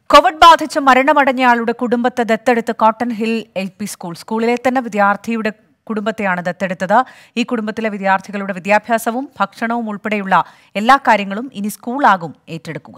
Covid ബാധിച്ച് മരണമടഞ്ഞയാളുടെ കുടുംബത്തെ ദത്തെടുത്ത് cotton hill L P school സ്കൂളിലെ തന്നെ വിദ്യാർത്ഥിയുടെ കുടുംബത്തെയാണ് ദത്തെടുത്തത് ഈ കുടുംബത്തിലെ വിദ്യാർത്ഥികളുടെ വിദ്യാഭ്യാസവും ഭക്ഷണവും ഉൾപ്പെടെയുള്ള എല്ലാ കാര്യങ്ങളും ഇനി സ്കൂളാകും ഏറ്റെടുക്കുക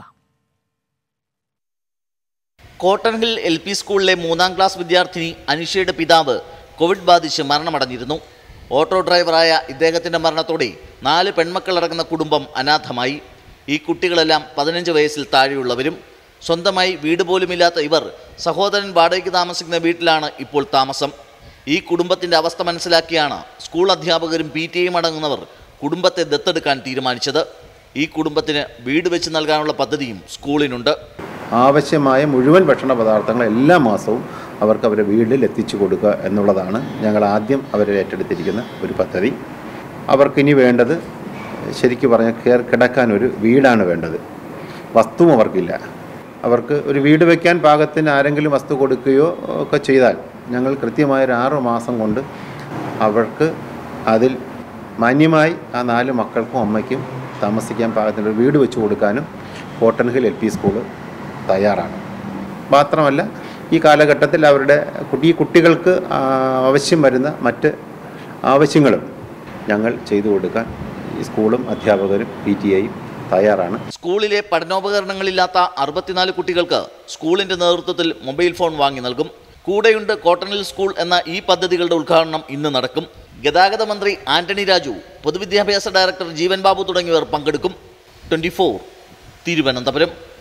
കോട്ടൺ ഹിൽ എൽ പി സ്കൂളിലെ മൂന്നാം ക്ലാസ് വിദ്യാർത്ഥിനി അനിഷയുടെ പിതാവ് കോവിഡ് ബാധിച്ച് മരണമടഞ്ഞിരുന്നു ഓട്ടോ ഡ്രൈവറായ ഇദ്ദേഹത്തിൻ്റെ മരണത്തോടെ നാല് പെൺമക്കളടങ്ങുന്ന കുടുംബം അനാഥമായി ഈ കുട്ടികളെല്ലാം പതിനഞ്ച് വയസ്സിൽ താഴെയുള്ളവരും സ്വന്തമായി വീട് പോലുമില്ലാത്ത ഇവർ സഹോദരൻ വാടകയ്ക്ക് താമസിക്കുന്ന വീട്ടിലാണ് ഇപ്പോൾ താമസം ഈ കുടുംബത്തിൻ്റെ അവസ്ഥ മനസ്സിലാക്കിയാണ് സ്കൂൾ അധ്യാപകരും പി ടി എയും അടങ്ങുന്നവർ കുടുംബത്തെ ദത്തെടുക്കാൻ തീരുമാനിച്ചത് ഈ കുടുംബത്തിന് വീട് വെച്ച് നൽകാനുള്ള പദ്ധതിയും സ്കൂളിനുണ്ട് ആവശ്യമായ മുഴുവൻ ഭക്ഷണ പദാർത്ഥങ്ങൾ എല്ലാ മാസവും അവർക്ക് അവരുടെ വീട്ടിൽ എത്തിച്ചു കൊടുക്കുക എന്നുള്ളതാണ് ഞങ്ങൾ ആദ്യം അവരെ ഏറ്റെടുത്തിരിക്കുന്ന ഒരു പദ്ധതി അവർക്കിനി വേണ്ടത് ശരിക്കും പറഞ്ഞാൽ കയർ കിടക്കാൻ ഒരു വീടാണ് വേണ്ടത് വസ്തുവും അവർക്കില്ല അവർക്ക് ഒരു വീട് വയ്ക്കാൻ പാകത്തിന് ആരെങ്കിലും വസ്തു കൊടുക്കുകയോ ഒക്കെ ചെയ്താൽ ഞങ്ങൾ കൃത്യമായ ഒരു ആറു മാസം കൊണ്ട് അവർക്ക് അതിൽ മാന്യമായി ആ നാല് മക്കൾക്കും അമ്മയ്ക്കും താമസിക്കാൻ പാകത്തിന് ഒരു വീട് വെച്ച് കൊടുക്കാനും cotton hill L P school തയ്യാറാണ് മാത്രമല്ല ഈ കാലഘട്ടത്തിൽ അവരുടെ കുട്ടി ഈ കുട്ടികൾക്ക് ആ, ആവശ്യം വരുന്ന മറ്റ് ആവശ്യങ്ങളും ഞങ്ങൾ ചെയ്തു കൊടുക്കാൻ ഈ സ്കൂളും അധ്യാപകരും പി ടി ഐയും തയ്യാറാണ് സ്കൂളിലെ പഠനോപകരണങ്ങളില്ലാത്ത അറുപത്തിനാല് കുട്ടികൾക്ക് സ്കൂളിന്റെ നേതൃത്വത്തിൽ മൊബൈൽ ഫോൺ വാങ്ങി നൽകും കൂടെയുണ്ട് കോട്ടണിൽ സ്കൂൾ എന്ന ഈ പദ്ധതികളുടെ ഉദ്ഘാടനം ഇന്ന് നടക്കും ഗതാഗത മന്ത്രി ആന്റണി രാജു പൊതുവിദ്യാഭ്യാസ ഡയറക്ടർ ജീവൻ ബാബു തുടങ്ങിയവർ പങ്കെടുക്കും ട്വന്റി തിരുവനന്തപുരം